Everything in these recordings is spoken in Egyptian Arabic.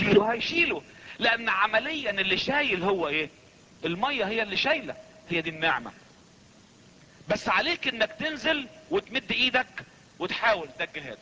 يشيله هيشيله لان عمليا اللي شايل هو ايه المية هي اللي شايلة هي دي النعمة بس عليك انك تنزل وتمد ايدك وتحاول ده الجهاد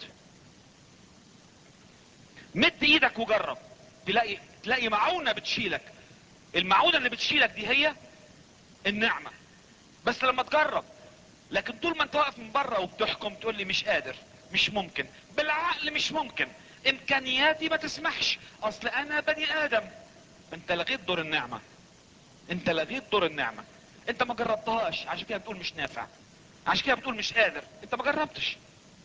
مد ايدك وجرب تلاقي تلاقي معونة بتشيلك المعونة اللي بتشيلك دي هي النعمة بس لما تجرب لكن طول ما انت واقف من بره وبتحكم تقول لي مش قادر مش ممكن بالعقل مش ممكن امكانياتي ما تسمحش اصل انا بني ادم انت لغيت دور النعمة انت لغيت دور النعمة انت ما جربتهاش عشان كده بتقول مش نافع عشان كده بتقول مش قادر انت ما جربتش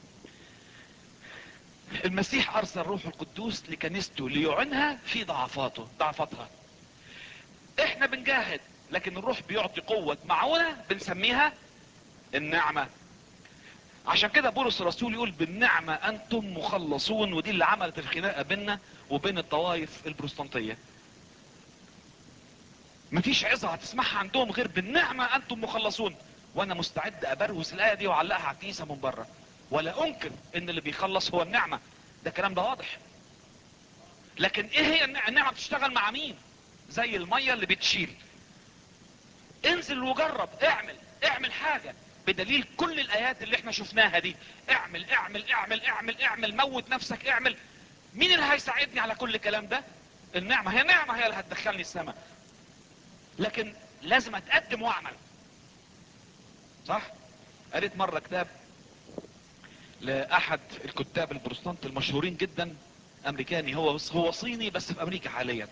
المسيح ارسل روح القدوس لكنيسته ليعنها في ضعفاته ضعفاتها احنا بنجاهد لكن الروح بيعطي قوة معونة بنسميها النعمة عشان كده بولس الرسول يقول بالنعمة انتم مخلصون ودي اللي عملت الخناقة بيننا وبين الطوائف البروستانتية مفيش عظة هتسمعها عندهم غير بالنعمة انتم مخلصون وانا مستعد ابروز الاية دي واعلقها على الكنيسة من بره ولا انكر ان اللي بيخلص هو النعمة ده كلام ده واضح لكن ايه هي النعمة النعمة بتشتغل مع مين زي المية اللي بتشيل انزل وجرب اعمل اعمل حاجة بدليل كل الايات اللي احنا شفناها دي اعمل اعمل اعمل اعمل اعمل موت نفسك اعمل مين اللي هيساعدني على كل الكلام ده النعمة هي نعمة هي اللي هتدخلني السماء لكن لازم اتقدم واعمل صح قريت مرة كتاب لاحد الكتاب البروتستانت المشهورين جدا امريكاني هو هو صيني بس في امريكا حاليا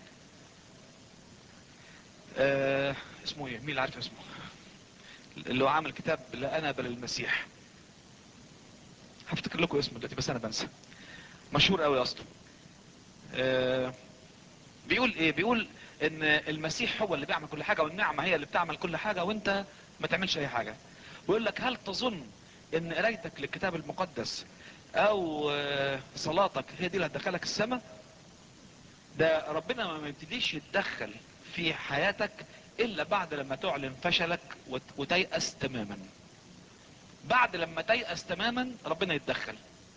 آه اسمه ايه مين اللي عارف اسمه اللي هو عامل كتاب لا انا بل المسيح هفتكر لكم اسمه دلوقتي بس انا بنسى مشهور قوي اصلا آه بيقول ايه بيقول ان المسيح هو اللي بيعمل كل حاجة والنعمة هي اللي بتعمل كل حاجة وانت ما تعملش اي حاجة ويقول لك هل تظن ان قرايتك للكتاب المقدس او آه صلاتك هي دي اللي هتدخلك السماء ده ربنا ما يبتديش يتدخل في حياتك الا بعد لما تعلن فشلك وتيأس تماما بعد لما تيأس تماما ربنا يتدخل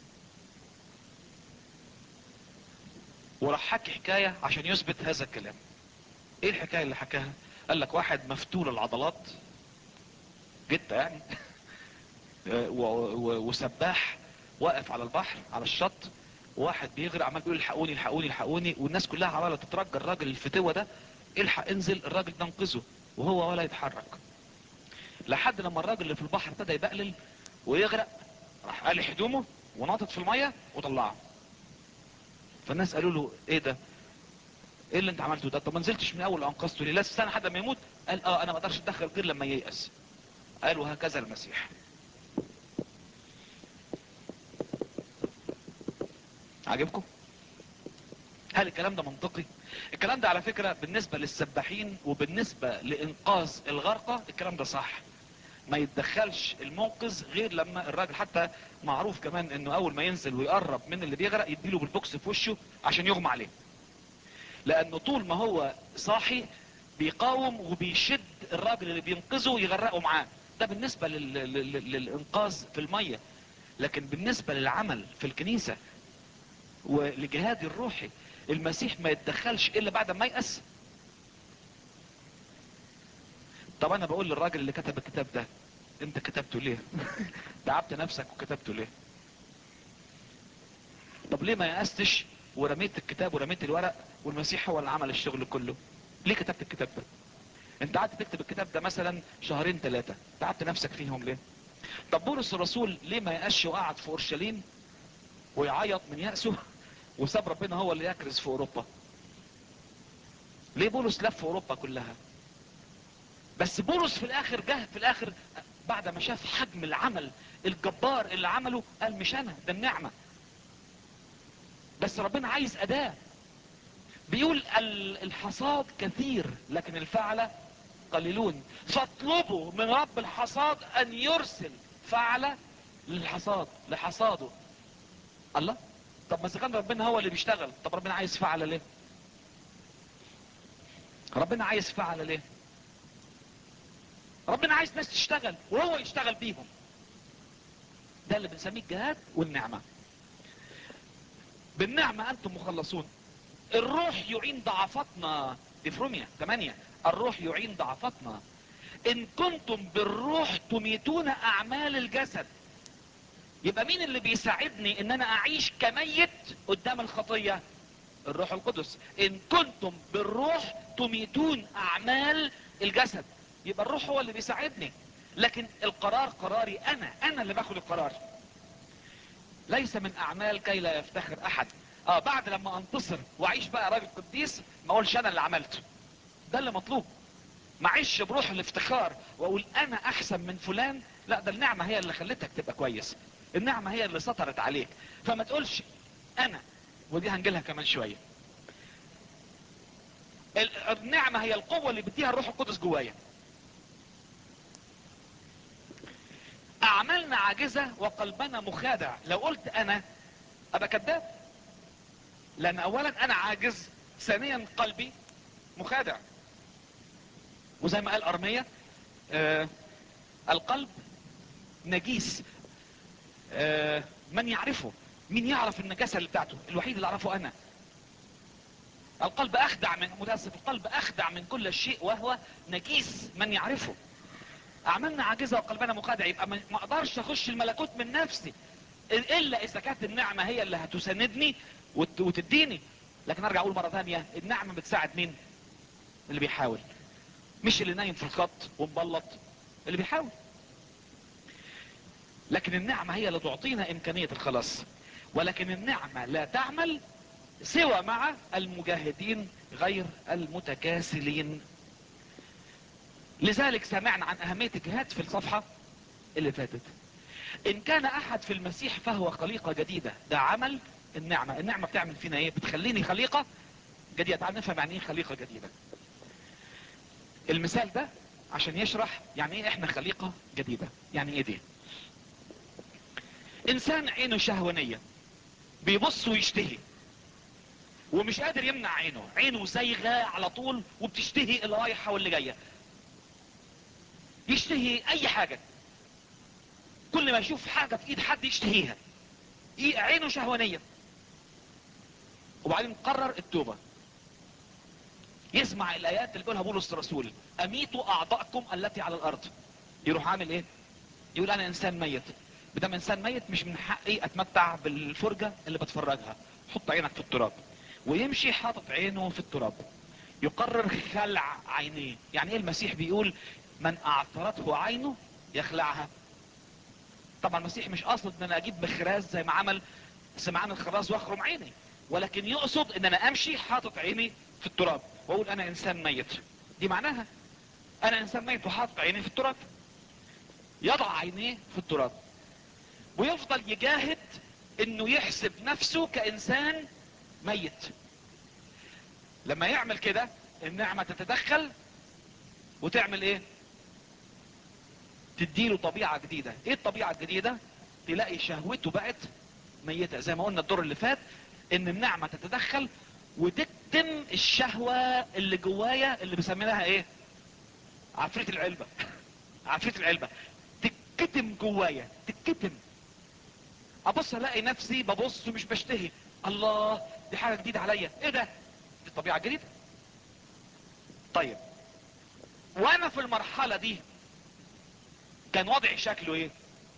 وراح حكي حكاية عشان يثبت هذا الكلام ايه الحكاية اللي حكاها قال لك واحد مفتول العضلات جدا يعني وسباح واقف على البحر على الشط واحد بيغرق عمال بيقول الحقوني الحقوني الحقوني والناس كلها عماله تترجى الراجل الفتوة ده الحق انزل الراجل ده انقذه وهو ولا يتحرك لحد لما الراجل اللي في البحر ابتدى يبقلل ويغرق راح قال هدومه وناطط في المية وطلعه فالناس قالوا له ايه ده ايه اللي انت عملته ده طب ما نزلتش من اول انقذته ليه لازم استنى حد ما يموت قال اه انا ما اقدرش اتدخل غير لما ييأس قالوا هكذا المسيح عجبكم هل الكلام ده منطقي الكلام ده على فكرة بالنسبة للسباحين وبالنسبة لإنقاذ الغرقة الكلام ده صح ما يتدخلش المنقذ غير لما الراجل حتى معروف كمان انه اول ما ينزل ويقرب من اللي بيغرق يديله بالبوكس في وشه عشان يغمى عليه لانه طول ما هو صاحي بيقاوم وبيشد الراجل اللي بينقذه يغرقه معاه ده بالنسبة لل... لل... للانقاذ في المية لكن بالنسبة للعمل في الكنيسة ولجهادي الروحي المسيح ما يتدخلش الا بعد ما يأس طب انا بقول للراجل اللي كتب الكتاب ده انت كتبته ليه تعبت نفسك وكتبته ليه طب ليه ما يأستش ورميت الكتاب ورميت الورق والمسيح هو اللي عمل الشغل كله ليه كتبت الكتاب ده انت قعدت تكتب الكتاب ده مثلا شهرين ثلاثة تعبت نفسك فيهم ليه طب بولس الرسول ليه ما يقاش وقعد في اورشليم ويعيط من يأسه وساب ربنا هو اللي يكرز في اوروبا ليه بولس لف في اوروبا كلها بس بولس في الاخر جه في الاخر بعد ما شاف حجم العمل الجبار اللي عمله قال مش انا ده النعمة بس ربنا عايز اداة بيقول الحصاد كثير لكن الفعلة قليلون فاطلبوا من رب الحصاد ان يرسل فعلة للحصاد لحصاده الله طب ما اذا كان ربنا هو اللي بيشتغل طب ربنا عايز فعل ليه ربنا عايز فعل ليه ربنا عايز ناس تشتغل وهو يشتغل بيهم ده اللي بنسميه الجهاد والنعمة بالنعمة انتم مخلصون الروح يعين ضعفتنا دي في روميا 8 الروح يعين ضعفتنا ان كنتم بالروح تميتون اعمال الجسد يبقى مين اللي بيساعدني ان انا اعيش كميت قدام الخطية الروح القدس ان كنتم بالروح تميتون اعمال الجسد يبقى الروح هو اللي بيساعدني لكن القرار قراري انا انا اللي باخد القرار ليس من اعمال كي لا يفتخر احد اه بعد لما انتصر واعيش بقى راجل قديس ما اقولش انا اللي عملته ده اللي مطلوب ما اعيش بروح الافتخار واقول انا احسن من فلان لا ده النعمة هي اللي خلتك تبقى كويس النعمة هي اللي سطرت عليك فما تقولش انا ودي هنجيلها كمان شوية ال- النعمة هي القوة اللي بديها الروح القدس جوايا اعمالنا عاجزة وقلبنا مخادع لو قلت انا ابقى كذاب لان اولا انا عاجز ثانيا قلبي مخادع وزي ما قال ارمية آه القلب نجيس آه من يعرفه مين يعرف النجاسة اللي بتاعته الوحيد اللي اعرفه انا القلب اخدع من متاسف القلب اخدع من كل شيء وهو نجيس من يعرفه اعمالنا عاجزة وقلبنا مخادع يبقى ما ما اقدرش اخش الملكوت من نفسي الا اذا كانت النعمة هي اللي هتساندني وت- وتديني لكن ارجع اقول مرة ثانية النعمة بتساعد مين اللي بيحاول مش اللي نايم في الخط ومبلط اللي بيحاول لكن النعمة هي اللي تعطينا امكانية الخلاص ولكن النعمة لا تعمل سوى مع المجاهدين غير المتكاسلين لذلك سمعنا عن اهمية الجهاد في الصفحة اللي فاتت ان كان احد في المسيح فهو خليقة جديدة ده عمل النعمة النعمة بتعمل فينا ايه بتخليني خليقة جديدة تعال نفهم يعني ايه خليقة جديدة المثال ده عشان يشرح يعني ايه احنا خليقة جديدة يعني ايه دي انسان عينه شهوانية بيبص ويشتهي ومش قادر يمنع عينه عينه زايغة على طول وبتشتهي اللي رايحة واللي جاية يشتهي اي حاجة كل ما يشوف حاجة في ايد حد يشتهيها إيه عينه شهوانية وبعدين قرر التوبة يسمع الايات اللي بيقولها بولس الرسول اميتوا اعضاءكم التي على الارض يروح عامل ايه يقول انا انسان ميت بدم انسان ميت مش من حقي اتمتع بالفرجة اللي بتفرجها حط عينك في التراب ويمشي حاطط عينه في التراب يقرر خلع عينيه يعني ايه المسيح بيقول من اعثرته عينه يخلعها طبعا المسيح مش قاصد ان انا اجيب مخراز زي ما عمل سمعان الخراز واخرم عيني ولكن يقصد ان انا امشي حاطط عيني في التراب واقول انا انسان ميت دي معناها انا انسان ميت وحاطط عيني في التراب يضع عينيه في التراب ويفضل يجاهد انه يحسب نفسه كانسان ميت لما يعمل كده النعمة تتدخل وتعمل ايه تديله طبيعة جديدة ايه الطبيعة الجديدة تلاقي شهوته بقت ميتة زي ما قلنا الدور اللي فات ان النعمة تتدخل وتكتم الشهوة اللي جوايا اللي بسميناها ايه عفريت العلبة عفريت العلبة تتكتم جوايا تتكتم ابص الاقي نفسي ببص ومش بشتهي الله دي حاجة جديدة عليا ايه ده دي طبيعة جديدة طيب وانا في المرحلة دي كان وضعي شكله ايه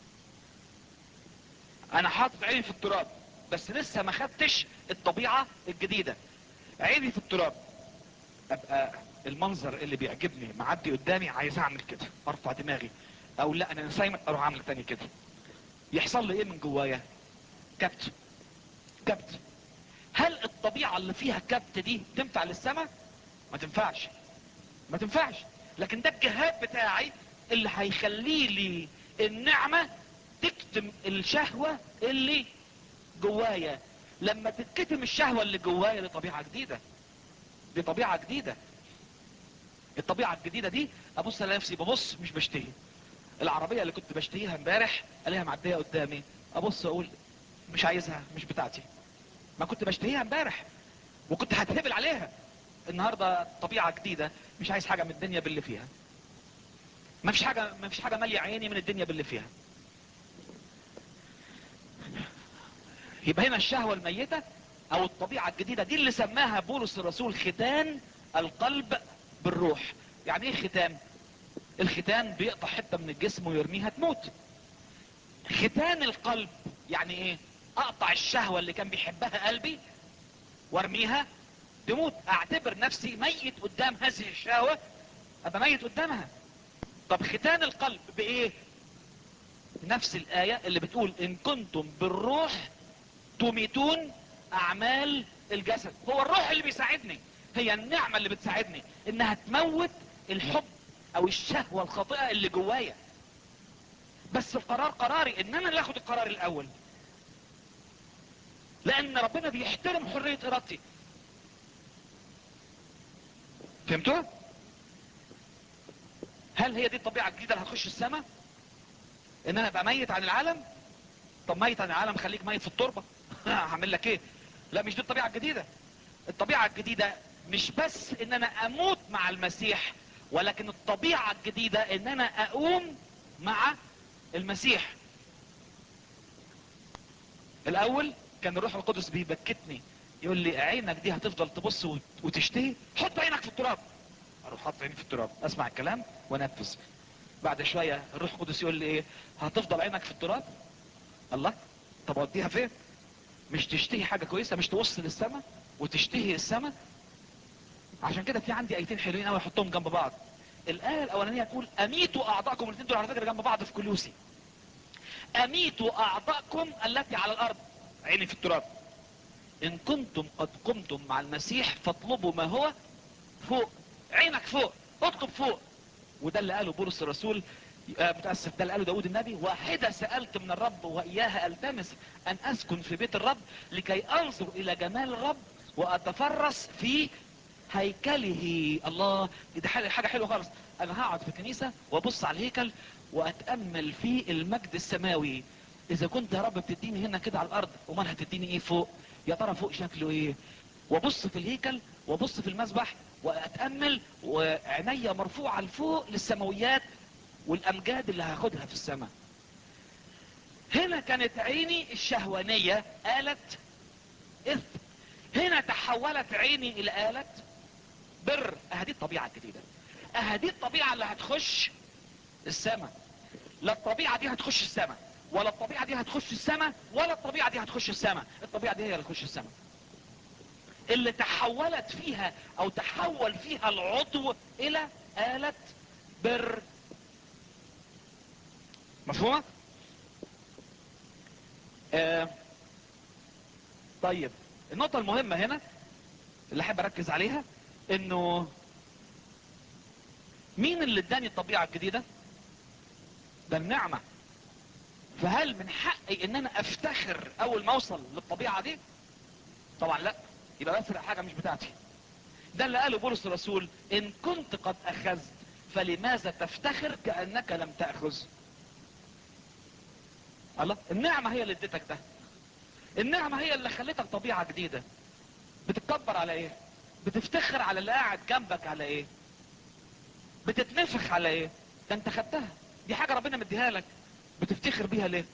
انا حاطط عيني في التراب بس لسه ما خدتش الطبيعة الجديدة عيني في التراب ابقى المنظر اللي بيعجبني معدي قدامي عايز اعمل كده ارفع دماغي او لا انا نسايم اروح اعمل تاني كده يحصل لي ايه من جوايا كبت كبت هل الطبيعة اللي فيها كبت دي تنفع للسماء ما تنفعش ما تنفعش لكن ده الجهاد بتاعي اللي هيخلي لي النعمة تكتم الشهوة اللي جوايا لما تتكتم الشهوة اللي جوايا دي طبيعة جديدة دي طبيعة جديدة الطبيعة الجديدة دي ابص على نفسي ببص مش بشتهي العربية اللي كنت بشتهيها امبارح الاقيها معدية قدامي ابص اقول مش عايزها مش بتاعتي ما كنت بشتهيها امبارح وكنت هتهبل عليها النهاردة طبيعة جديدة مش عايز حاجة من الدنيا باللي فيها ما فيش حاجة ما فيش حاجة مالية عيني من الدنيا باللي فيها يبقى هنا الشهوة الميتة او الطبيعة الجديدة دي اللي سماها بولس الرسول ختان القلب بالروح يعني ايه ختان الختان بيقطع حتة من الجسم ويرميها تموت ختان القلب يعني ايه اقطع الشهوة اللي كان بيحبها قلبي وارميها تموت اعتبر نفسي ميت قدام هذه الشهوة ابقى ميت قدامها طب ختان القلب بايه نفس الاية اللي بتقول ان كنتم بالروح تميتون اعمال الجسد هو الروح اللي بيساعدني هي النعمة اللي بتساعدني انها تموت الحب او الشهوة الخاطئة اللي جوايا بس القرار قراري ان انا اللي اخد القرار الاول لان ربنا بيحترم حرية ارادتي فهمتوا هل هي دي الطبيعة الجديدة اللي هتخش السماء ان انا ابقى ميت عن العالم طب ميت عن العالم خليك ميت في التربة هعمل لك ايه لا مش دي الطبيعة الجديدة الطبيعة الجديدة مش بس ان انا اموت مع المسيح ولكن الطبيعة الجديدة ان انا اقوم مع المسيح الاول كان الروح القدس بيبكتني يقول لي عينك دي هتفضل تبص وت- وتشتهي حط عينك في التراب اروح حاطط عيني في التراب اسمع الكلام وانفذ بعد شوية الروح القدس يقول لي ايه هتفضل عينك في التراب الله طب اوديها فين مش تشتهي حاجة كويسة مش تبص للسماء وتشتهي السماء عشان كده في عندي ايتين حلوين قوي احطهم جنب بعض الايه الاولانيه تقول اميتوا اعضاءكم الاثنين دول على فكره جنب بعض في كلوسي اميتوا اعضاءكم التي على الارض عيني في التراب ان كنتم قد قمتم مع المسيح فاطلبوا ما هو فوق عينك فوق اطلب فوق وده اللي قاله بولس الرسول آه، متأسف ده اللي قاله داود النبي واحدة سألت من الرب وإياها ألتمس أن أسكن في بيت الرب لكي أنظر إلى جمال الرب وأتفرس في هيكله الله دي حاجة حاجة حلوة خالص أنا هقعد في الكنيسة وأبص على الهيكل وأتأمل في المجد السماوي إذا كنت يا رب بتديني هنا كده على الأرض أمال هتديني إيه فوق يا ترى فوق شكله إيه وابص في الهيكل وابص في المسبح واتامل وعينيا مرفوعه لفوق للسماويات والامجاد اللي هاخدها في السماء هنا كانت عيني الشهوانيه آلت إثم هنا تحولت عيني إلى آلة بر أهدي الطبيعة الجديدة أهدي الطبيعة اللي هتخش السماء لا الطبيعة دي هتخش السماء ولا الطبيعة دي هتخش السماء ولا الطبيعة دي هتخش السماء الطبيعة دي هي اللي هتخش السماء اللي تحولت فيها او تحول فيها العضو الى آلة بر مفهومة آه طيب النقطة المهمة هنا اللي احب اركز عليها انه مين اللي اداني الطبيعة الجديدة ده النعمة فهل من حقي ان انا افتخر اول ما اوصل للطبيعة دي طبعا لا يبقى بسرق حاجة مش بتاعتي ده اللي قاله بولس الرسول ان كنت قد اخذت فلماذا تفتخر كأنك لم تأخذ الله النعمة هي اللي اديتك ده النعمة هي اللي خلتك طبيعة جديدة بتتكبر على ايه بتفتخر على اللي قاعد جنبك على ايه بتتنفخ على ايه ده انت خدتها دي حاجة ربنا مديها لك بتفتخر بيها ليه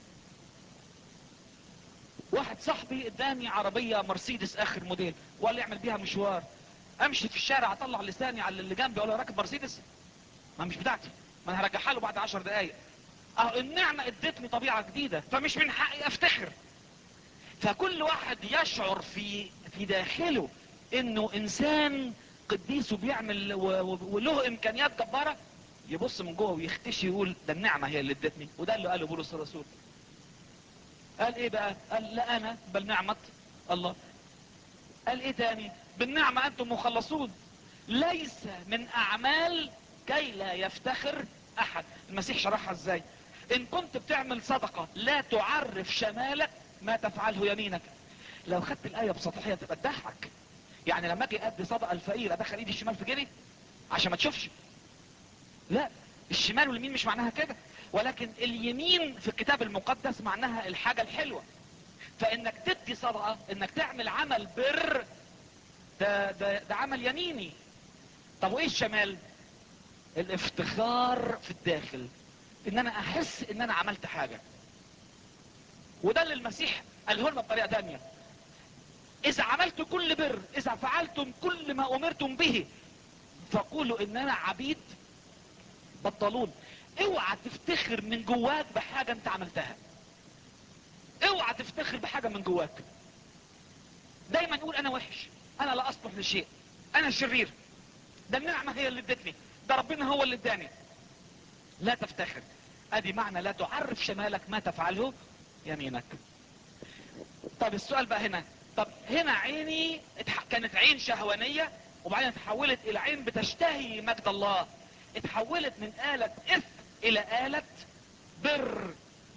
واحد صاحبي اداني عربية مرسيدس اخر موديل وقال لي اعمل بيها مشوار امشي في الشارع اطلع لساني على اللي جنبي اقول له راكب مرسيدس ما مش بتاعتي ما انا هرجعها له بعد عشر دقايق اه النعمة ادتني طبيعة جديدة فمش من حقي افتخر فكل واحد يشعر في في داخله انه انسان قديس وبيعمل و- و- وله امكانيات جبارة يبص من جوه ويختشي يقول ده النعمة هي اللي ادتني وده اللي قاله بولس الرسول قال ايه بقى قال لا انا بل نعمة الله قال ايه تاني بالنعمة انتم مخلصون ليس من اعمال كي لا يفتخر احد المسيح شرحها ازاي ان كنت بتعمل صدقة لا تعرف شمالك ما تفعله يمينك لو خدت الاية بسطحية تبقى تضحك يعني لما اجي ادي صدقة الفقير ادخل ايدي الشمال في جيبي عشان ما تشوفش لا الشمال واليمين مش معناها كده ولكن اليمين في الكتاب المقدس معناها الحاجة الحلوة فانك تدي صدقة انك تعمل عمل بر ده, ده, ده عمل يميني طب وايه الشمال الافتخار في الداخل ان انا احس ان انا عملت حاجة وده اللي المسيح قاله لنا بطريقة تانية اذا عملت كل بر اذا فعلتم كل ما امرتم به فقولوا اننا عبيد بطلون اوعى تفتخر من جواك بحاجة انت عملتها اوعى تفتخر بحاجة من جواك دايما نقول انا وحش انا لا اصلح لشيء انا شرير ده النعمة هي اللي ادتني ده ربنا هو اللي اداني لا تفتخر ادي معنى لا تعرف شمالك ما تفعله يمينك طب السؤال بقى هنا طب هنا عيني اتح... كانت عين شهوانية وبعدين اتحولت الى عين بتشتهي مجد الله اتحولت من آلة اث الى آلة بر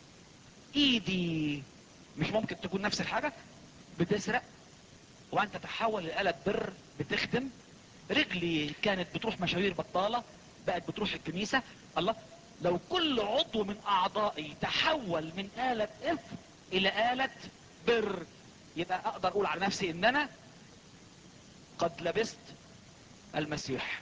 ايدي مش ممكن تكون نفس الحاجة بتسرق وانت تتحول لآلة بر بتخدم رجلي كانت بتروح مشاوير بطالة بقت بتروح الكنيسة الله لو كل عضو من اعضائي تحول من آلة اث الى آلة بر يبقى اقدر اقول على نفسي ان انا قد لبست المسيح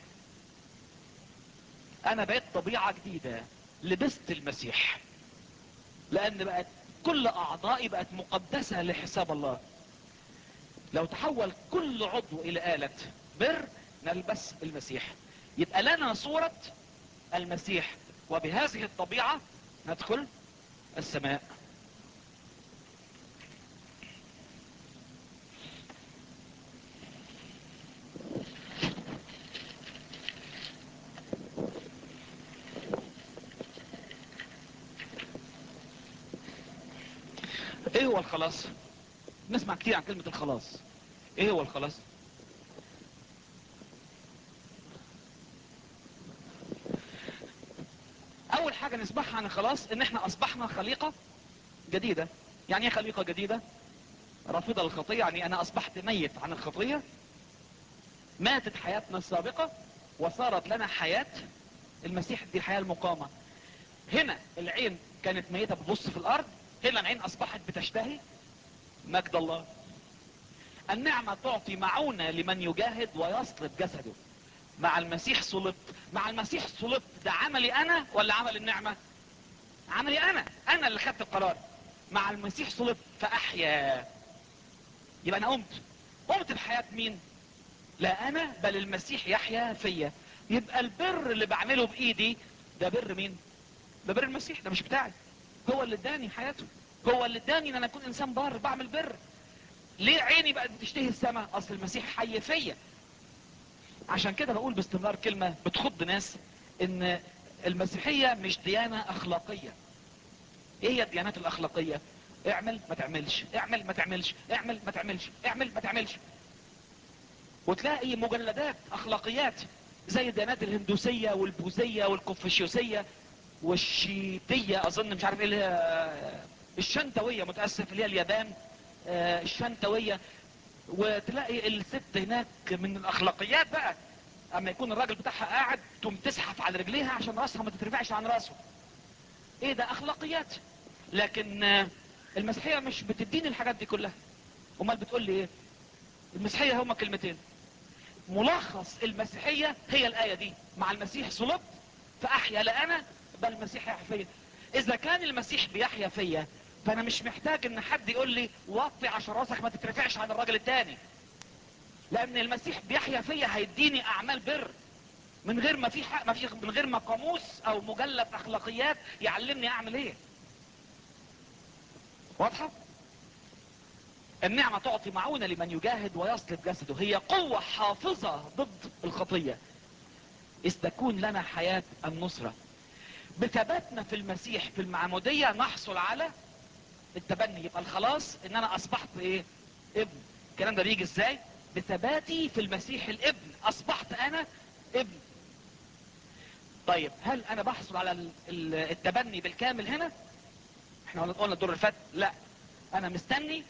انا بقيت طبيعة جديدة لبست المسيح لان بقت كل اعضائي بقت مقدسة لحساب الله لو تحول كل عضو الى آلة بر نلبس المسيح يبقى لنا صورة المسيح وبهذه الطبيعة ندخل السماء ايه هو الخلاص نسمع كتير عن كلمة الخلاص ايه هو الخلاص اول حاجة نسمعها عن الخلاص ان احنا اصبحنا خليقة جديدة يعني ايه خليقة جديدة رافضة للخطية يعني انا اصبحت ميت عن الخطية ماتت حياتنا السابقة وصارت لنا حياة المسيح دي الحياة المقامة هنا العين كانت ميتة بتبص في الارض هنا العين اصبحت بتشتهي مجد الله النعمة تعطي معونة لمن يجاهد ويصلب جسده مع المسيح صلبت مع المسيح صلبت ده عملي انا ولا عمل النعمة عملي انا انا اللي خدت القرار مع المسيح صلبت فاحيا يبقى انا قمت قمت بحياة مين لا انا بل المسيح يحيا فيا يبقى البر اللي بعمله بايدي ده بر مين ده بر المسيح ده مش بتاعي هو اللي اداني حياته هو اللي اداني ان انا اكون انسان بار بعمل بر ليه عيني بقت بتشتهي السماء اصل المسيح حي فيا عشان كده بقول باستمرار كلمة بتخض ناس ان المسيحية مش ديانة اخلاقية ايه هي الديانات الاخلاقية اعمل ما تعملش اعمل ما تعملش اعمل ما تعملش اعمل ما تعملش وتلاقي مجلدات اخلاقيات زي الديانات الهندوسية والبوذية والكونفوشيوسية والشيتية اظن مش عارف ايه اللي هي الشنتوية متأسف اللي هي اليابان آه، الشنتوية وتلاقي الست هناك من الاخلاقيات بقى اما يكون الراجل بتاعها قاعد تقوم تزحف على رجليها عشان راسها ما تترفعش عن راسه ايه ده اخلاقيات لكن آه، المسيحية مش بتديني الحاجات دي كلها امال بتقول لي ايه المسيحية هما كلمتين ملخص المسيحية هي الآية دي مع المسيح صلبت فأحيا لا أنا بل المسيح يحيا فيا إذا كان المسيح بيحيا فيا فأنا مش محتاج إن حد يقول لي وطي عشان راسك ما تترفعش عن الراجل التاني لأن المسيح بيحيا فيا هيديني أعمال بر من غير ما في حق ما في من غير ما قاموس أو مجلد أخلاقيات يعلمني أعمل إيه واضحة؟ النعمة تعطي معونة لمن يجاهد ويصلب جسده هي قوة حافظة ضد الخطية إذ تكون لنا حياة النصرة بثباتنا في المسيح في المعمودية نحصل على التبني يبقى الخلاص ان انا اصبحت ايه ابن الكلام ده بيجي ازاي بثباتي في المسيح الابن اصبحت انا ابن طيب هل انا بحصل على ال- ال- التبني بالكامل هنا احنا قلنا الدور اللي فات لا انا مستني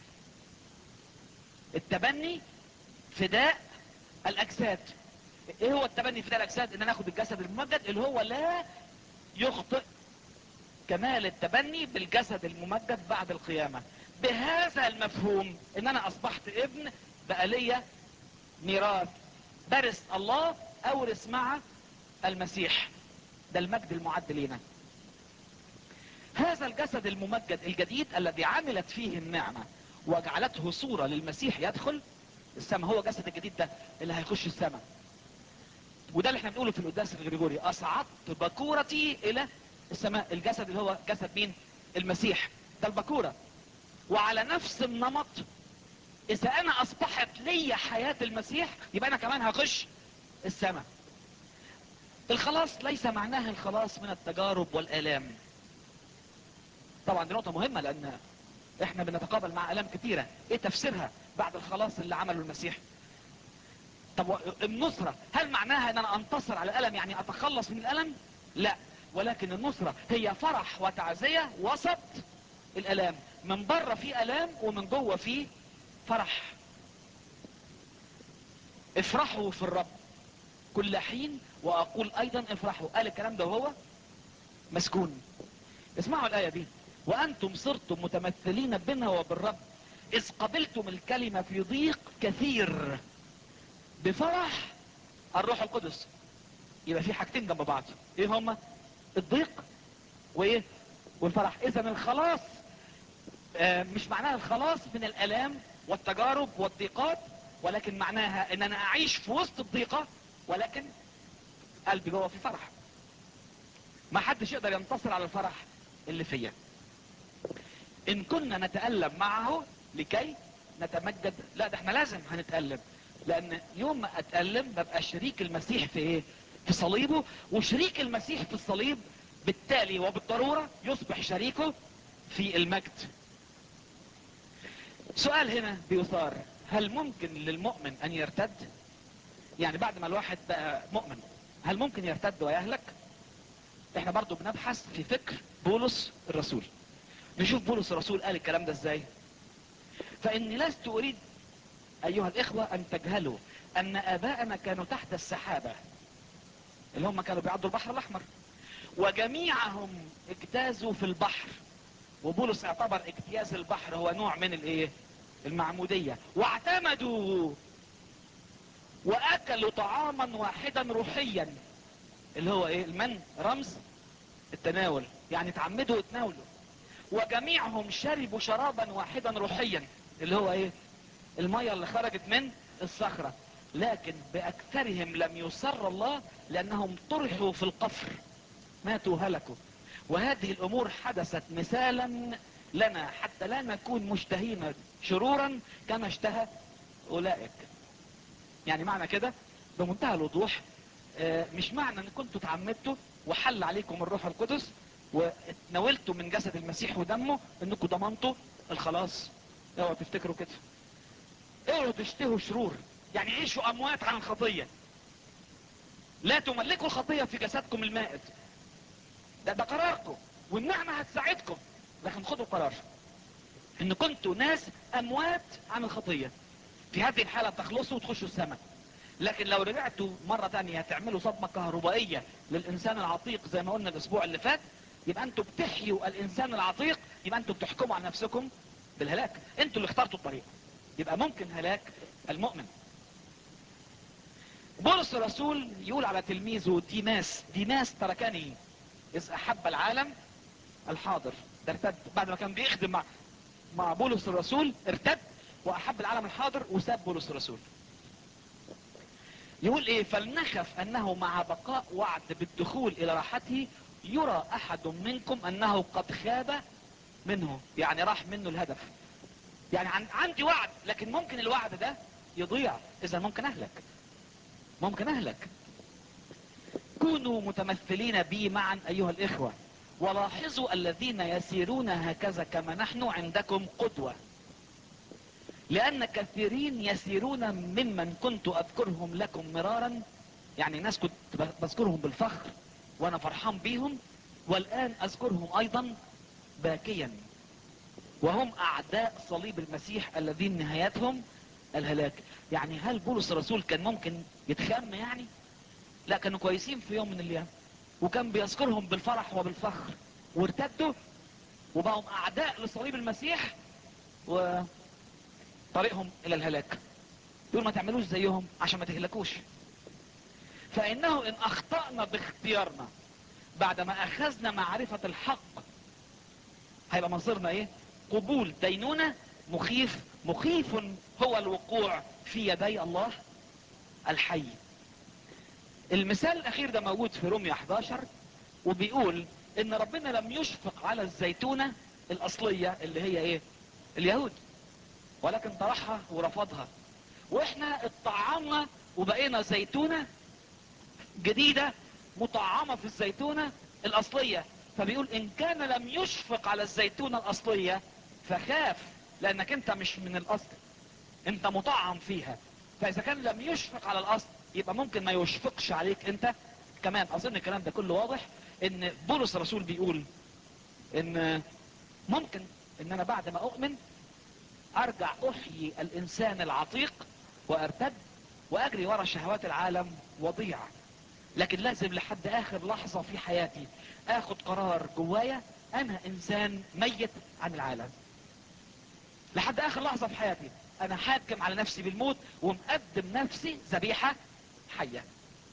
التبني فداء الاجساد ايه هو التبني فداء الاجساد ان انا اخد الجسد الممجد اللي هو لا يخطئ كمال التبني بالجسد الممجد بعد القيامة بهذا المفهوم ان انا اصبحت ابن بقى ليا ميراث برث الله اورث مع المسيح ده المجد المعد لينا هذا الجسد الممجد الجديد الذي عملت فيه النعمة وجعلته صورة للمسيح يدخل السماء هو جسد الجديد ده اللي هيخش السماء وده اللي احنا بنقوله في القداس الغريغوري اصعدت بكورتي الى السماء الجسد اللي هو جسد مين المسيح ده البكورة وعلى نفس النمط اذا انا اصبحت لي حياة المسيح يبقى انا كمان هخش السماء الخلاص ليس معناه الخلاص من التجارب والالام طبعا دي نقطة مهمة لان احنا بنتقابل مع الام كتيرة ايه تفسيرها بعد الخلاص اللي عمله المسيح طب النصرة هل معناها ان انا انتصر على الالم يعني اتخلص من الالم لا ولكن النصرة هي فرح وتعزية وسط الالام من بره في الام ومن جوه في فرح افرحوا في الرب كل حين واقول ايضا افرحوا قال الكلام ده وهو مسكون اسمعوا الايه دي وانتم صرتم متمثلين بنا وبالرب اذ قبلتم الكلمة في ضيق كثير بفرح الروح القدس يبقى في حاجتين جنب بعض ايه هما الضيق وايه والفرح اذا الخلاص آه مش معناها الخلاص من الالام والتجارب والضيقات ولكن معناها ان انا اعيش في وسط الضيقة ولكن قلبي جوه في فرح ما حدش يقدر ينتصر على الفرح اللي فيا ان كنا نتألم معه لكي نتمجد لا ده احنا لازم هنتألم لان يوم ما اتألم ببقى شريك المسيح في ايه في صليبه وشريك المسيح في الصليب بالتالي وبالضرورة يصبح شريكه في المجد سؤال هنا بيثار هل ممكن للمؤمن ان يرتد يعني بعد ما الواحد بقى مؤمن هل ممكن يرتد ويهلك احنا برضو بنبحث في فكر بولس الرسول نشوف بولس الرسول قال الكلام ده ازاي فاني لست اريد ايها الاخوة ان تجهلوا ان اباءنا كانوا تحت السحابة اللي هم كانوا بيعدوا البحر الاحمر وجميعهم اجتازوا في البحر وبولس اعتبر اجتياز البحر هو نوع من الايه المعمودية واعتمدوا واكلوا طعاما واحدا روحيا اللي هو ايه المن رمز التناول يعني تعمدوا وتناولوا وجميعهم شربوا شرابا واحدا روحيا اللي هو ايه المية اللي خرجت من الصخرة لكن باكثرهم لم يسر الله لانهم طرحوا في القفر ماتوا هلكوا وهذه الامور حدثت مثالا لنا حتى لا نكون مشتهين شرورا كما اشتهى اولئك يعني معنى كده بمنتهى الوضوح مش معنى ان كنتوا تعمدتوا وحل عليكم الروح القدس واتناولتوا من جسد المسيح ودمه انكم ضمنتوا الخلاص اوعوا تفتكروا كده اوعوا تشتهوا شرور يعني عيشوا اموات عن الخطية لا تملكوا الخطية في جسدكم المائت ده ده قراركم والنعمة هتساعدكم لكن خدوا قرار ان كنتوا ناس اموات عن الخطية في هذه الحالة تخلصوا وتخشوا السماء لكن لو رجعتوا مرة تانية تعملوا صدمة كهربائية للإنسان العتيق زي ما قلنا الأسبوع اللي فات يبقى أنتوا بتحيوا الإنسان العتيق يبقى أنتوا بتحكموا على نفسكم بالهلاك أنتوا اللي اخترتوا الطريق يبقى ممكن هلاك المؤمن بولس الرسول يقول على تلميذه ديماس ديماس تركني إذ أحب العالم الحاضر ده ارتد بعد ما كان بيخدم مع مع بولس الرسول ارتد وأحب العالم الحاضر وساب بولس الرسول يقول ايه فلنخف انه مع بقاء وعد بالدخول الى راحته يرى احد منكم انه قد خاب منه يعني راح منه الهدف يعني عندي وعد لكن ممكن الوعد ده يضيع اذا ممكن اهلك ممكن اهلك كونوا متمثلين بي معا ايها الاخوة ولاحظوا الذين يسيرون هكذا كما نحن عندكم قدوة لأن كثيرين يسيرون ممن كنت أذكرهم لكم مرارا يعني ناس كنت بذكرهم بالفخر وأنا فرحان بيهم والآن أذكرهم أيضا باكيا وهم أعداء صليب المسيح الذين نهايتهم الهلاك يعني هل بولس الرسول كان ممكن يتخم يعني لا كانوا كويسين في يوم من الأيام وكان بيذكرهم بالفرح وبالفخر وارتدوا وبقوا أعداء لصليب المسيح و طريقهم الى الهلاك يقول ما تعملوش زيهم عشان ما تهلكوش فانه ان اخطأنا باختيارنا بعد ما اخذنا معرفة الحق هيبقى مصيرنا ايه قبول دينونة مخيف مخيف هو الوقوع في يدي الله الحي المثال الاخير ده موجود في رومية 11 وبيقول ان ربنا لم يشفق على الزيتونة الاصلية اللي هي ايه اليهود ولكن طرحها ورفضها واحنا اتطعمنا وبقينا زيتونة جديدة مطعمة في الزيتونة الاصلية فبيقول ان كان لم يشفق على الزيتونة الاصلية فخاف لانك انت مش من الاصل انت مطعم فيها فاذا كان لم يشفق على الاصل يبقى ممكن ما يشفقش عليك انت كمان اظن الكلام ده كله واضح ان بولس الرسول بيقول ان ممكن ان انا بعد ما اؤمن ارجع احيي الانسان العتيق وارتد واجري ورا شهوات العالم وضيع لكن لازم لحد اخر لحظة في حياتي اخد قرار جوايا انا انسان ميت عن العالم لحد اخر لحظة في حياتي انا حاكم على نفسي بالموت ومقدم نفسي ذبيحة حية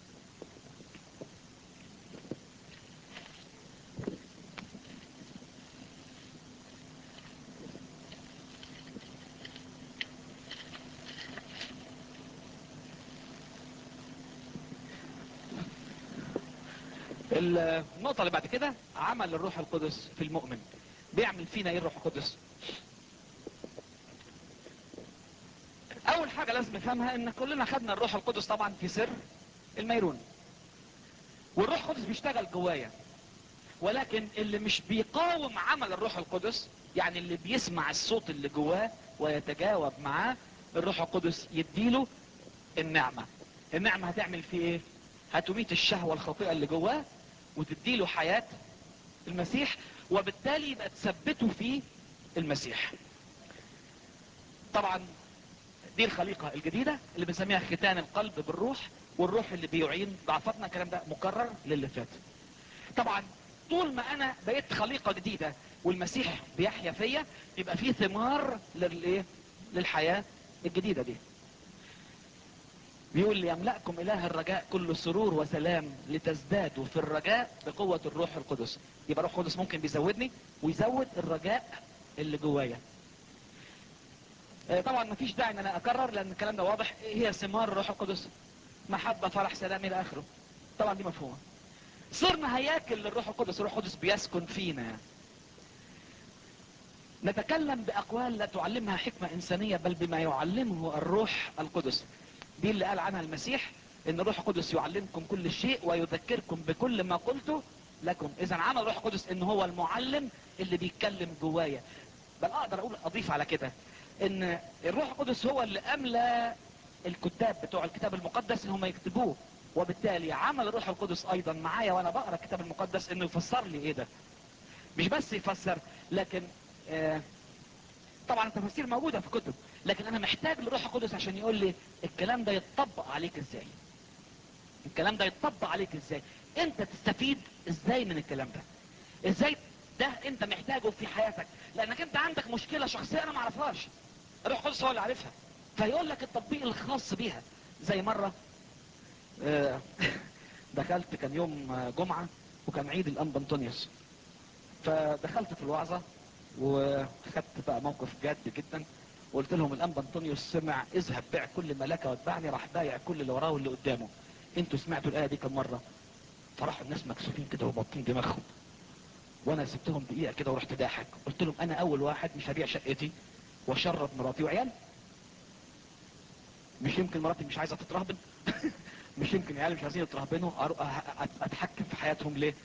النقطة اللي بعد كده عمل الروح القدس في المؤمن بيعمل فينا ايه الروح القدس اول حاجة لازم نفهمها ان كلنا خدنا الروح القدس طبعا في سر الميرون والروح القدس بيشتغل جوايا ولكن اللي مش بيقاوم عمل الروح القدس يعني اللي بيسمع الصوت اللي جواه ويتجاوب معاه الروح القدس يديله النعمة النعمة هتعمل فيه ايه هتميت الشهوة الخاطئة اللي جواه وتديله حياة المسيح وبالتالي يبقى تثبته في المسيح طبعا دي الخليقة الجديدة اللي بنسميها ختان القلب بالروح والروح اللي بيعين ضعفتنا الكلام ده مكرر للي فات طبعا طول ما انا بقيت خليقة جديدة والمسيح بيحيا فيا يبقى فيه ثمار للايه للحياة الجديدة دي بيقول ليملأكم إله الرجاء كل سرور وسلام لتزدادوا في الرجاء بقوة الروح القدس يبقى الروح القدس ممكن بيزودني ويزود الرجاء اللي جوايا طبعا مفيش داعي ان انا اكرر لان الكلام ده واضح هي ثمار الروح القدس محبة فرح سلام الى اخره طبعا دي مفهومة صرنا هياكل للروح القدس الروح القدس بيسكن فينا نتكلم باقوال لا تعلمها حكمة انسانية بل بما يعلمه الروح القدس دي اللي قال عنها المسيح ان الروح القدس يعلمكم كل شيء ويذكركم بكل ما قلته لكم اذا عمل الروح القدس ان هو المعلم اللي بيتكلم جوايا بل اقدر اقول اضيف على كده ان الروح القدس هو اللي املى الكتاب بتوع الكتاب المقدس ان هم يكتبوه وبالتالي عمل الروح القدس ايضا معايا وانا بقرا الكتاب المقدس انه يفسر لي ايه ده مش بس يفسر لكن آه طبعا التفاسير موجودة في كتب لكن انا محتاج للروح القدس عشان يقول لي الكلام ده يتطبق عليك ازاي الكلام ده يتطبق عليك ازاي انت تستفيد ازاي من الكلام ده ازاي ده انت محتاجه في حياتك لانك انت عندك مشكلة شخصية انا معرفهاش الروح القدس هو اللي عارفها فيقول لك التطبيق الخاص بيها زي مرة آه دخلت كان يوم جمعة وكان عيد الانبا انطونيوس فدخلت في الوعظة وخدت بقى موقف جاد جدا وقلت لهم الانبا انطونيوس سمع اذهب بيع كل ما لك واتبعني راح بايع كل اللي وراه واللي قدامه انتوا سمعتوا الايه دي كم مره فراحوا الناس مكسوفين كده وباطين دماغهم وانا سبتهم دقيقه كده ورحت ضاحك قلت لهم انا اول واحد مش هبيع شقتي واشرب مراتي وعيالي مش يمكن مراتي مش عايزه تترهبن مش يمكن عيالي مش عايزين يترهبنوا اتحكم في حياتهم ليه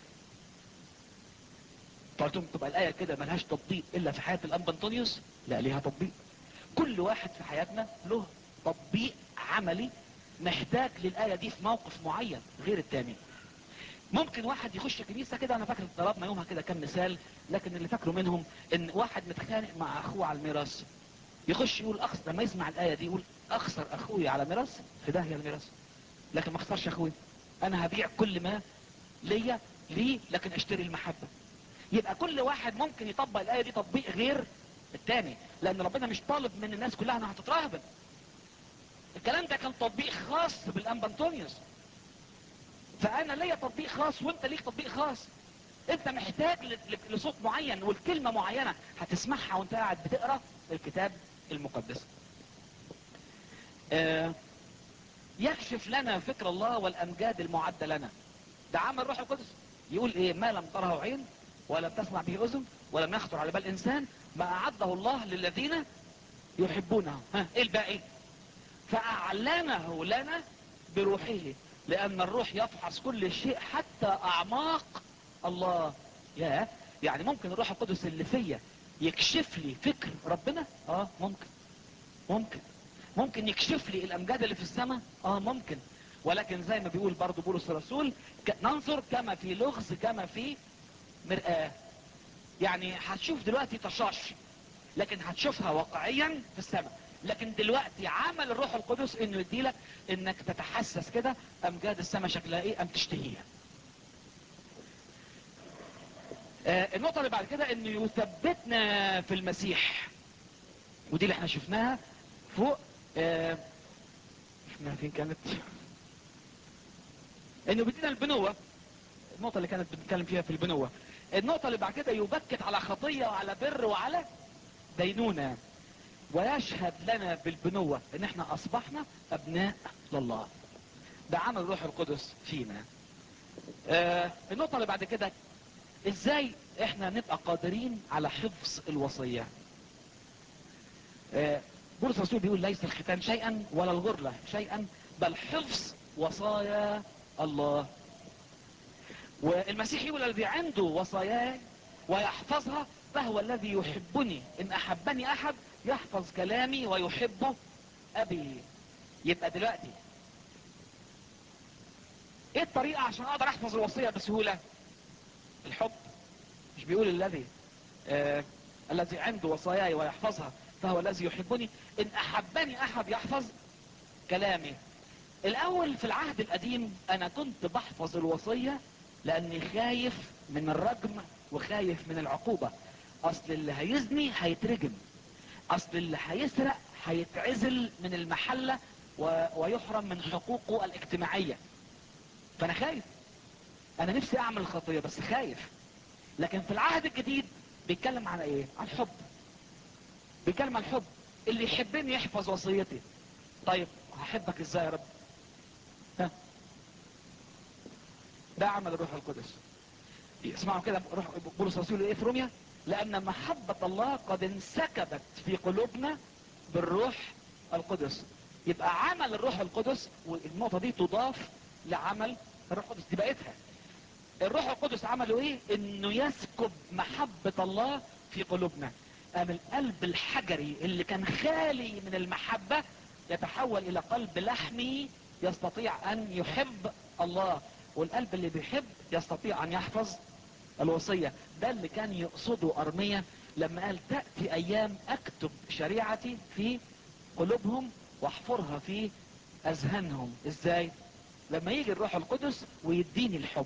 فقلت لهم تبقى الايه كده ملهاش تطبيق الا في حياه الانبا انطونيوس لا ليها تطبيق كل واحد في حياتنا له تطبيق عملي محتاج للايه دي في موقف معين غير التاني ممكن واحد يخش الكنيسه كده انا فاكر ضربنا يومها كده كام مثال لكن اللي فاكره منهم ان واحد متخانق مع اخوه على الميراث يخش يقول اخسر لما يسمع الايه دي يقول اخسر اخوي على ميراث في داهيه الميراث لكن ما اخسرش اخوي انا هبيع كل ما ليا ليه لكن اشتري المحبه يبقى كل واحد ممكن يطبق الآية دي تطبيق غير التاني لأن ربنا مش طالب من الناس كلها انها هتترهبن الكلام ده كان تطبيق خاص بالأنبا انطونيوس فأنا ليا تطبيق خاص وانت ليك تطبيق خاص انت محتاج لصوت معين والكلمة معينة هتسمعها وانت قاعد بتقرأ الكتاب المقدس آه، يكشف لنا فكر الله والامجاد المعدة لنا ده عمل روح القدس يقول ايه ما لم تره عين ولم تسمع به اذن ولم يخطر على بال انسان ما اعده الله للذين يحبونه ها ايه الباقي فاعلنه لنا بروحه لان الروح يفحص كل شيء حتى اعماق الله يا يعني ممكن الروح القدس اللي فيا يكشف لي فكر ربنا اه ممكن ممكن ممكن يكشف لي الامجاد اللي في السماء اه ممكن ولكن زي ما بيقول برضو بولس الرسول ك- ننظر كما في لغز كما في مرآة يعني هتشوف دلوقتي تشاش لكن هتشوفها واقعيا في السماء لكن دلوقتي عمل الروح القدس انه يديلك انك تتحسس كده امجاد السماء شكلها ايه ام تشتهيها آه النقطة اللي بعد كده انه يثبتنا في المسيح ودي اللي احنا شفناها فوق آه شفناها فين كانت انه بيدينا البنوة النقطة اللي كانت بنتكلم فيها في البنوة النقطة اللي بعد كده يبكت على خطية وعلى بر وعلى دينونة ويشهد لنا بالبنوة ان احنا اصبحنا ابناء لله ده عمل الروح القدس فينا آه النقطة اللي بعد كده ازاي احنا نبقى قادرين على حفظ الوصية آه بولس الرسول بيقول ليس الختان شيئا ولا الغرلة شيئا بل حفظ وصايا الله والمسيح يقول الذي عنده وصاياي ويحفظها فهو الذي يحبني ان احبني احد يحفظ كلامي ويحبه ابي يبقى دلوقتي ايه الطريقة عشان اقدر احفظ الوصية بسهولة الحب مش بيقول الذي آه الذي عنده وصاياي ويحفظها فهو الذي يحبني ان احبني احد يحفظ كلامي الاول في العهد القديم انا كنت بحفظ الوصية لاني خايف من الرجم وخايف من العقوبة اصل اللي هيزني هيترجم اصل اللي هيسرق هيتعزل من المحلة و... ويحرم من حقوقه الاجتماعية فانا خايف انا نفسي اعمل خطية بس خايف لكن في العهد الجديد بيتكلم عن ايه عن حب بيتكلم عن الحب اللي يحبني يحفظ وصيتي طيب هحبك ازاي يا رب ها ده عمل الروح القدس اسمعوا كده روح بولس الرسول ايه في روميا لان محبة الله قد انسكبت في قلوبنا بالروح القدس يبقى عمل الروح القدس والنقطة دي تضاف لعمل الروح القدس دي بقيتها الروح القدس عمله ايه انه يسكب محبة الله في قلوبنا قام القلب الحجري اللي كان خالي من المحبة يتحول الى قلب لحمي يستطيع ان يحب الله والقلب اللي بيحب يستطيع ان يحفظ الوصية ده اللي كان يقصده ارمية لما قال تأتي ايام اكتب شريعتي في قلوبهم واحفرها في اذهانهم ازاي لما يجي الروح القدس ويديني الحب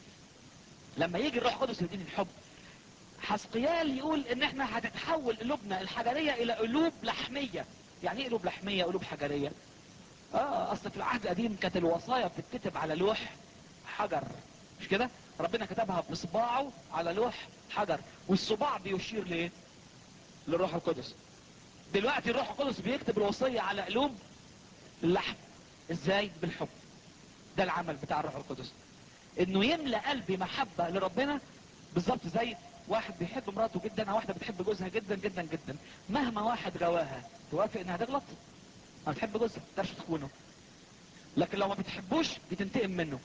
لما يجي الروح القدس ويديني الحب حسقيال يقول ان احنا هتتحول قلوبنا الحجرية الى قلوب لحمية يعني ايه قلوب لحمية قلوب حجرية اه اصل في العهد القديم كانت الوصايا بتتكتب على لوح حجر مش كده ربنا كتبها بصباعه على لوح حجر والصباع بيشير لايه للروح القدس دلوقتي الروح القدس بيكتب الوصية على قلوب اللحم ازاي بالحب ده العمل بتاع الروح القدس انه يملى قلبي محبة لربنا بالظبط زي واحد بيحب مراته جدا او واحدة بتحب جوزها جدا جدا جدا مهما واحد غواها توافق انها تغلط ما بتحب جوزها تقدرش تخونه لكن لو ما بتحبوش بتنتقم منه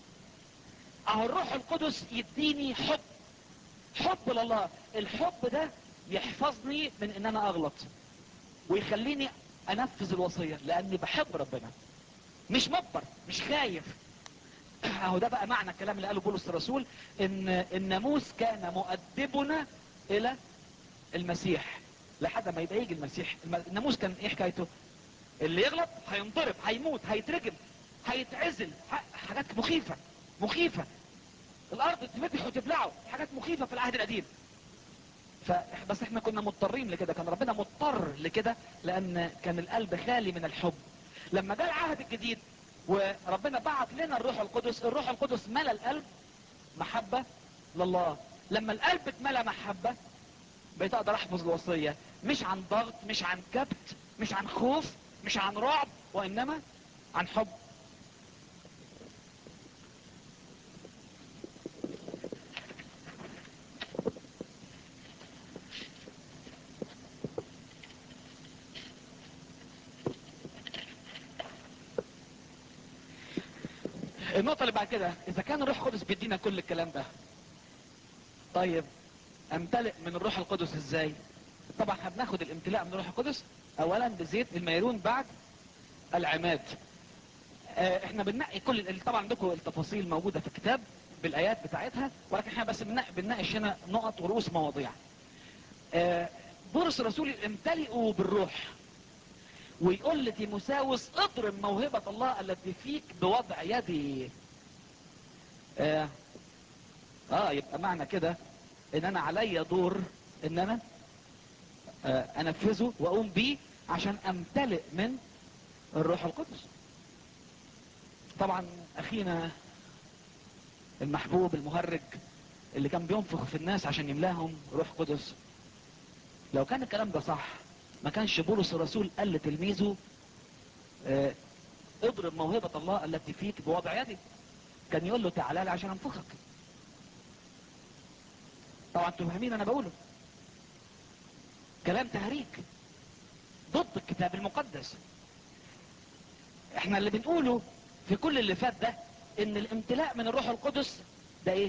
اهو الروح القدس يديني حب حب لله الحب ده يحفظني من ان انا اغلط ويخليني انفذ الوصية لاني بحب ربنا مش مجبر مش خايف اهو ده بقى معنى الكلام اللي قاله بولس الرسول ان الناموس كان مؤدبنا الى المسيح لحد ما يبقى يجي المسيح الناموس كان ايه حكايته اللي يغلط هينضرب هيموت هيترجم هيتعزل حاجات مخيفة مخيفة الارض تفتح وتبلعه حاجات مخيفة في العهد القديم فبس احنا كنا مضطرين لكده كان ربنا مضطر لكده لان كان القلب خالي من الحب لما جاء العهد الجديد وربنا بعت لنا الروح القدس الروح القدس ملى القلب محبة لله لما القلب اتملى محبة بقيت اقدر احفظ الوصية مش عن ضغط مش عن كبت مش عن خوف مش عن رعب وانما عن حب النقطة اللي بعد كده اذا كان الروح القدس بيدينا كل الكلام ده طيب امتلئ من الروح القدس ازاي طبعا احنا بناخد الامتلاء من الروح القدس اولا بزيت الميرون بعد العماد اه احنا بننقي كل طبعا عندكم التفاصيل موجودة في الكتاب بالايات بتاعتها ولكن احنا بس بننقي بنناقش هنا نقط ورؤوس مواضيع اه بولس الرسول امتلئوا بالروح ويقول لتيموساوس اضرب موهبة الله التي فيك بوضع يدي اه, آه يبقى معنى كده ان انا عليا دور ان انا آه انفذه واقوم بيه عشان امتلئ من الروح القدس طبعا اخينا المحبوب المهرج اللي كان بينفخ في الناس عشان يملاهم روح قدس لو كان الكلام ده صح ما كانش بولس الرسول قال لتلميذه اه اضرب موهبة الله التي فيك بوضع يدي كان يقول له تعالى لي عشان انفخك طبعا انتوا فاهمين انا بقوله كلام تهريج ضد الكتاب المقدس احنا اللي بنقوله في كل اللي فات ده ان الامتلاء من الروح القدس ده ايه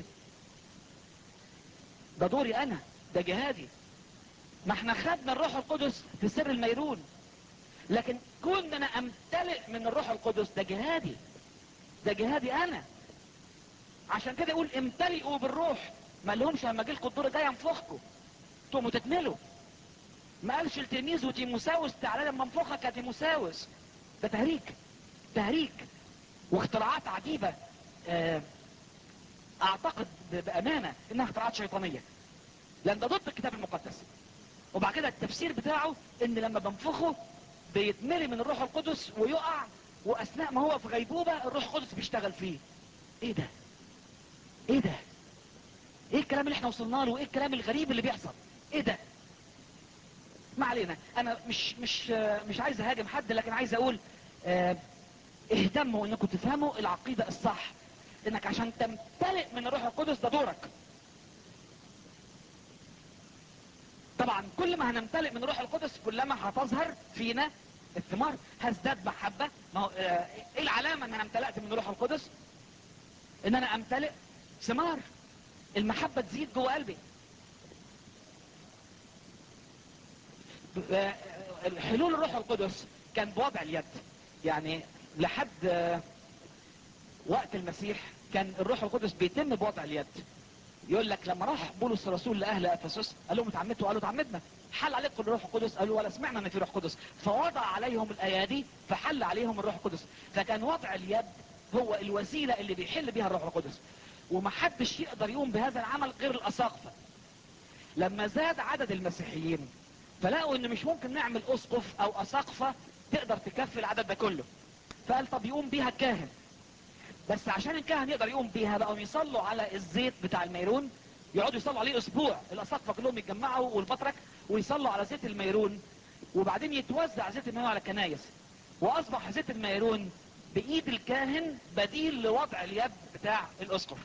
ده دوري انا ده جهادي ما احنا خدنا الروح القدس في سر الميرون لكن كون انا امتلئ من الروح القدس ده جهادي ده جهادي انا عشان كده يقول امتلئوا بالروح ما لهمش لما جه القدوره جايه انفخكم تقوموا تكملوا ما قالش لتلميذه تيموساوس تعالى لما انفخك يا تيموساوس ده تهريج تهريج واختراعات عجيبة اه اعتقد بامانة انها اختراعات شيطانية لان ده ضد الكتاب المقدس وبعد كده التفسير بتاعه ان لما بنفخه بيتملي من الروح القدس ويقع واثناء ما هو في غيبوبة الروح القدس بيشتغل فيه ايه ده ايه ده ايه الكلام اللي احنا وصلنا له وايه الكلام الغريب اللي بيحصل ايه ده ما علينا انا مش مش مش عايز اهاجم حد لكن عايز اقول اه اهتموا انكم تفهموا العقيدة الصح انك عشان تمتلئ من الروح القدس ده دورك طبعا كل ما هنمتلئ من الروح القدس كلما هتظهر فينا الثمار هزداد محبة ما هو اه ايه العلامة ان انا امتلأت من الروح القدس ان انا امتلئ ثمار المحبة تزيد جوه قلبي اه حلول الروح القدس كان بوضع اليد يعني لحد وقت المسيح كان الروح القدس بيتم بوضع اليد يقول لك لما راح بولس الرسول لاهل افسس قال لهم اتعمدتوا قالوا اتعمدنا حل عليكم الروح القدس قالوا ولا سمعنا ان في روح قدس فوضع عليهم الايادي فحل عليهم الروح القدس فكان وضع اليد هو الوسيله اللي بيحل بها الروح القدس ومحدش يقدر يقوم بهذا العمل غير الاساقفه لما زاد عدد المسيحيين فلقوا ان مش ممكن نعمل اسقف او اساقفه تقدر تكفي العدد ده كله فقال طب يقوم بيها الكاهن بس عشان الكاهن يقدر يقوم بيها بقوا يصلوا على الزيت بتاع الميرون يقعدوا يصلوا عليه اسبوع الاساقفه كلهم يتجمعوا والبطرك ويصلوا على زيت الميرون وبعدين يتوزع زيت الميرون على الكنايس واصبح زيت الميرون بايد الكاهن بديل لوضع اليد بتاع الاسقف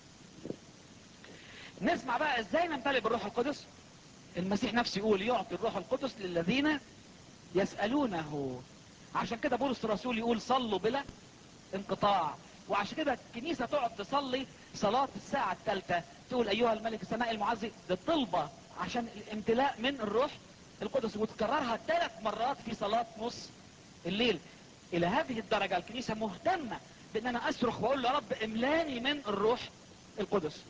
نسمع بقى ازاي نمتلئ بالروح القدس المسيح نفسه يقول يعطي الروح القدس للذين يسألونه عشان كده بولس الرسول يقول صلوا بلا انقطاع وعشان كده الكنيسة تقعد تصلي صلاة الساعة الثالثة تقول ايها الملك السماء المعزي ده طلبة عشان الامتلاء من الروح القدس وتكررها ثلاث مرات في صلاة نص الليل الى هذه الدرجة الكنيسة مهتمة بان انا اصرخ واقول له يا رب املاني من الروح القدس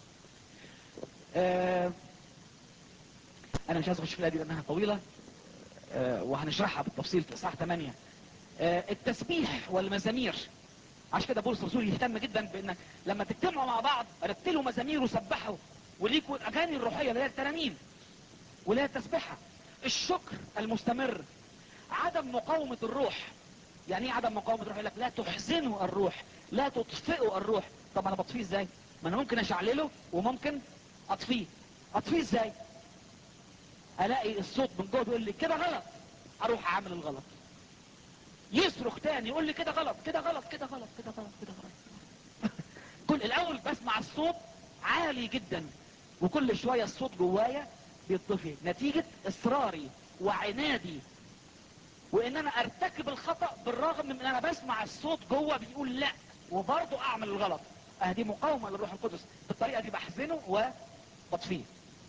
آه انا مش عايز اخش في الايه دي لانها طويلة آه وهنشرحها بالتفصيل في الساعة 8 آه التسبيح والمزامير عشان كده بولس الرسول يهتم جدا بان لما تجتمعوا مع بعض رتلوا مزامير وسبحوا وليكوا الاغاني الروحيه اللي هي الترانيم واللي هي التسبيحه الشكر المستمر عدم مقاومه الروح يعني ايه عدم مقاومه الروح يقول لك لا تحزنوا الروح لا تطفئوا الروح طب انا بطفيه ازاي ما انا ممكن اشعلله وممكن اطفيه اطفيه ازاي الاقي الصوت من جوه بيقول لي كده غلط اروح اعمل الغلط يصرخ تاني يقول لي كده غلط كده غلط كده غلط كده غلط كده غلط كل الاول بسمع الصوت عالي جدا وكل شوية الصوت جوايا بيطفي نتيجة اصراري وعنادي وان انا ارتكب الخطأ بالرغم من ان انا بسمع الصوت جوه بيقول لا وبرضه اعمل الغلط اه دي مقاومة للروح القدس بالطريقة دي بحزنه وبطفيه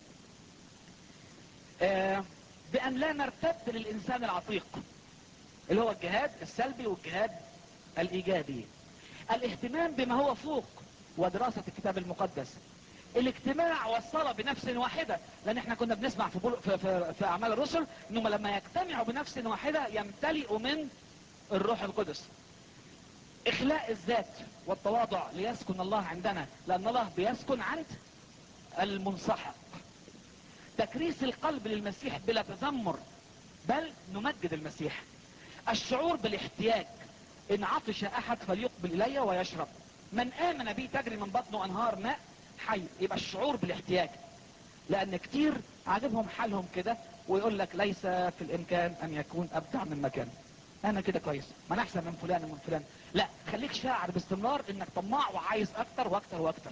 آه بان لا نرتد للانسان العتيق اللي هو الجهاد السلبي والجهاد الايجابي الاهتمام بما هو فوق ودراسة الكتاب المقدس الاجتماع والصلاة بنفس واحدة لان احنا كنا بنسمع في, بول... في, في, في اعمال الرسل انهم لما يجتمعوا بنفس واحدة يمتلئوا من الروح القدس اخلاء الذات والتواضع ليسكن الله عندنا لان الله بيسكن عند المنسحق تكريس القلب للمسيح بلا تذمر بل نمجد المسيح الشعور بالاحتياج ان عطش احد فليقبل الي ويشرب من امن بي تجري من بطنه انهار ماء حي يبقى الشعور بالاحتياج لان كتير عاجبهم حالهم كده ويقول لك ليس في الامكان ان يكون ابدع من مكان انا كده كويس ما انا احسن من فلان ومن فلان لا خليك شاعر باستمرار انك طماع وعايز اكتر واكتر واكتر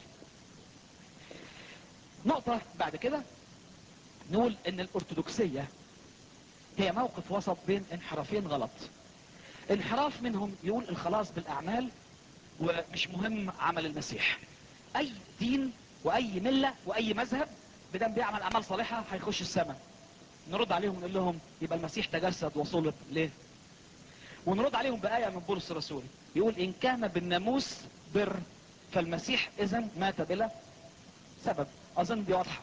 نقطة بعد كده نقول ان الارثوذكسية هي موقف وسط بين انحرافين غلط انحراف منهم يقول الخلاص بالاعمال ومش مهم عمل المسيح اي دين واي ملة واي مذهب بدم بيعمل اعمال صالحة هيخش السماء نرد عليهم ونقول لهم يبقى المسيح تجسد وصلب ليه ونرد عليهم بآية من بولس الرسول يقول ان كان بالناموس بر فالمسيح اذا مات بلا سبب اظن دي واضحة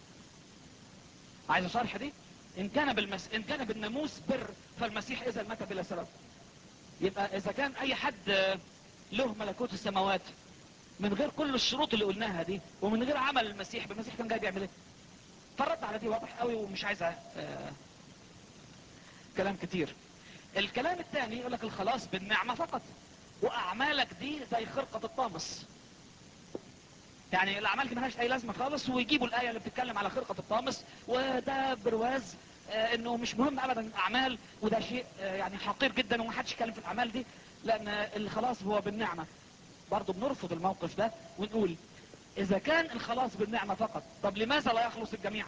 عايز شرح دي ان كان بالمس... ان كان بالناموس بر فالمسيح اذا مات بلا سبب يبقى اذا كان اي حد له ملكوت السماوات من غير كل الشروط اللي قلناها دي ومن غير عمل المسيح المسيح كان جاي بيعمل ايه فرد على دي واضح قوي ومش عايزه آه كلام كتير الكلام الثاني يقول لك الخلاص بالنعمة فقط واعمالك دي زي خرقة الطامس يعني الاعمال دي ملهاش اي لازمة خالص ويجيبوا الاية اللي بتتكلم على خرقة الطامس وده برواز آه انه مش مهم ابدا الاعمال وده شيء آه يعني حقير جدا ومحدش يتكلم في الاعمال دي لان الخلاص هو بالنعمة برضو بنرفض الموقف ده ونقول اذا كان الخلاص بالنعمة فقط طب لماذا لا يخلص الجميع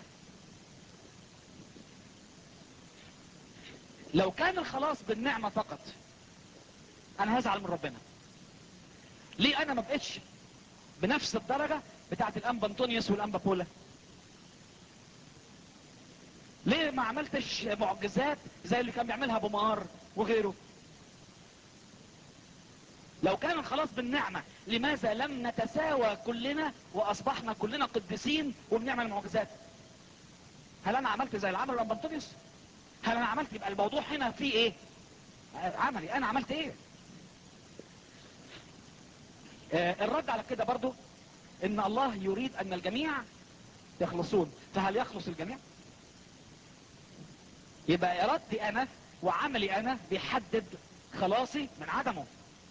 لو كان الخلاص بالنعمة فقط انا هزعل من ربنا ليه انا ما بقتش بنفس الدرجة بتاعت الانبا انطونيوس والانبا بولا ليه ما عملتش معجزات زي اللي كان بيعملها ابو مار وغيره لو كان الخلاص بالنعمة لماذا لم نتساوى كلنا واصبحنا كلنا قديسين وبنعمل معجزات هل انا عملت زي العمل الانبا انطونيوس هل انا عملت يبقى الموضوع هنا فيه ايه عملي انا عملت ايه آه الرد على كده برضو ان الله يريد ان الجميع يخلصون فهل يخلص الجميع يبقى ارادتي انا وعملي انا بيحدد خلاصي من عدمه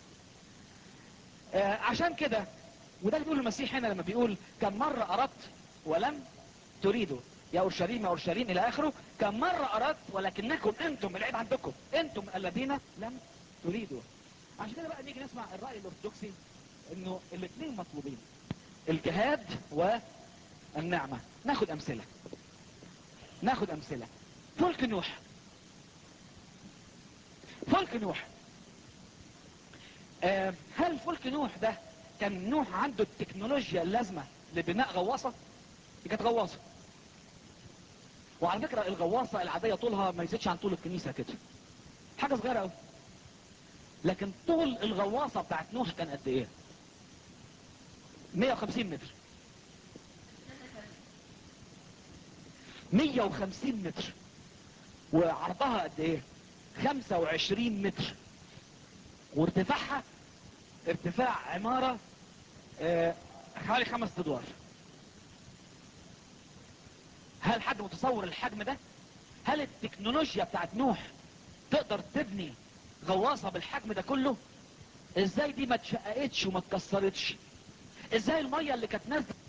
آه عشان كده وده اللي بيقول المسيح هنا لما بيقول كم مرة اردت ولم تريدوا يا اورشليم يا اورشليم الى اخره كم مرة اردت ولكنكم انتم العيب عندكم انتم الذين لم تريدوا عشان كده بقى نيجي نسمع الرأي الارثوذكسي انه الاثنين مطلوبين الجهاد والنعمة ناخد امثلة ناخد امثلة فلك نوح فلك نوح آه هل فلك نوح ده كان نوح عنده التكنولوجيا اللازمة لبناء غواصة دي كانت غواصة وعلى فكرة الغواصة العادية طولها ما يزيدش عن طول الكنيسة كده حاجة صغيرة قوي لكن طول الغواصة بتاعت نوح كان قد ايه 150 متر 150 متر وعرضها قد ايه 25 متر وارتفاعها ارتفاع عمارة اه حوالي خمس ادوار هل حد متصور الحجم ده هل التكنولوجيا بتاعت نوح تقدر تبني غواصة بالحجم ده كله ازاي دي ما اتشققتش وما اتكسرتش ازاي المية اللي كانت نازله